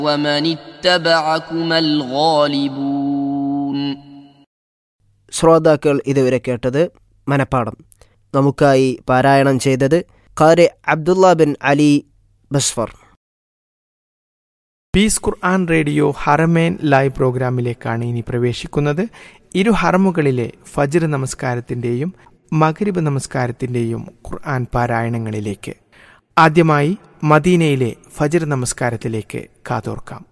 ومن اتبعكما الغالبون ശ്രോതാക്കൾ ഇതുവരെ കേട്ടത് മനപ്പാടം നമുക്കായി പാരായണം ചെയ്തത് Qari Abdullah bin Ali Basfar peace Quran radio Haramain live പ്രോഗ്രാമിലേക്കാണ് ഇനി പ്രവേശിക്കുന്നത് ഇരു ഹറമുകളിലെ ഫജ്ർ നമസ്കാരത്തിന്റെയും മഗ്രിബ് നമസ്കാരത്തിന്റെയും ഖുർആൻ പാരായണങ്ങളിലേക്ക് ആദ്യമായി മദീനയിലെ ഫജ്ർ നമസ്കാരത്തിലേക്ക് കാതോർക്കാം